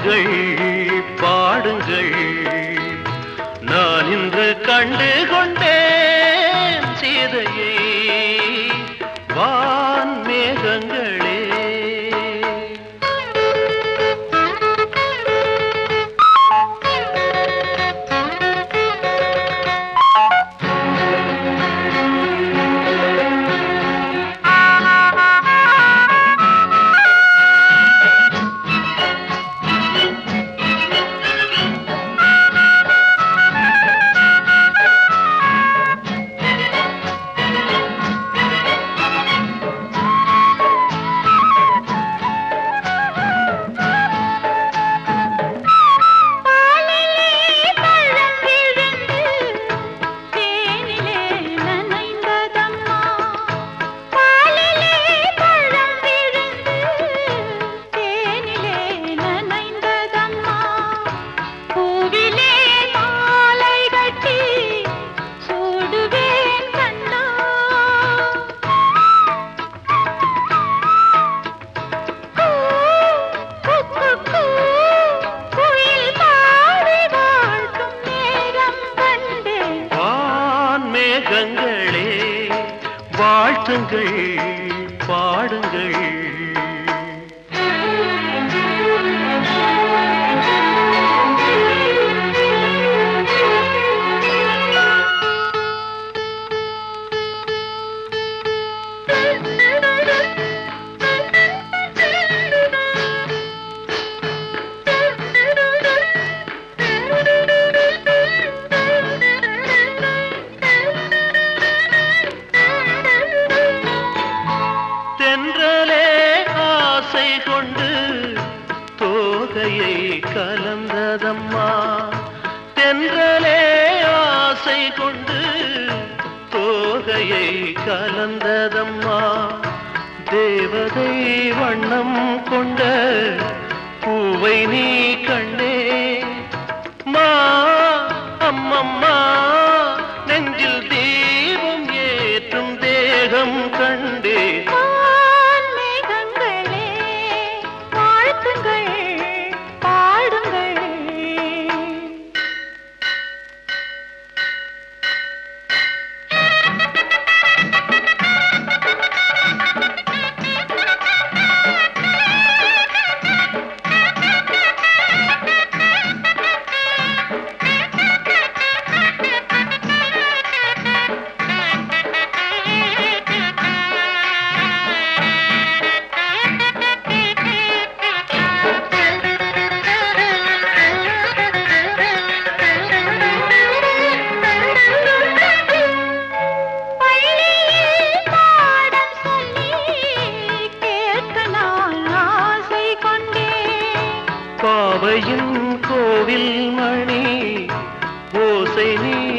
வாழ்த்துங்கள் பாடுங்கள் நான் இன்று கண்டு கொண்டேன் சீதையை வான் மேகங்களே பாலிலே பழம் விழுந்து தேனிலே நனைந்ததம்மா பாலிலே பழம் விழுந்து தேனிலே நனைந்ததம்மா பூவிலே மாலை கட்டி சூடுவேன் கண்ணா குயில் பாடி வாழ்த்தும் நேரம் கண்டேன் வான் மேகங்களே வாழ்த்துங்கள் பாடுங்கள் தென்றலே ஆசை கொண்டு தோகையை கலந்ததம்மா தென்றலே ஆசை கொண்டு தோகையை கலந்ததம்மா தேவதை வண்ணம் கொண்ட பூவை நீ கண்டே மா அம்மம்மா நெஞ்சில் தீபம் ஏற்றும் தேகம் கண்டே வான் மேகங்களே வாழ்த்துங்கள் பாடுங்கள் பள்ளியில் பாடம் சொல்லி கேட்க நான் ஆசை கொண்டேன் பாவையின் கோவில் மணி ஓசை நீ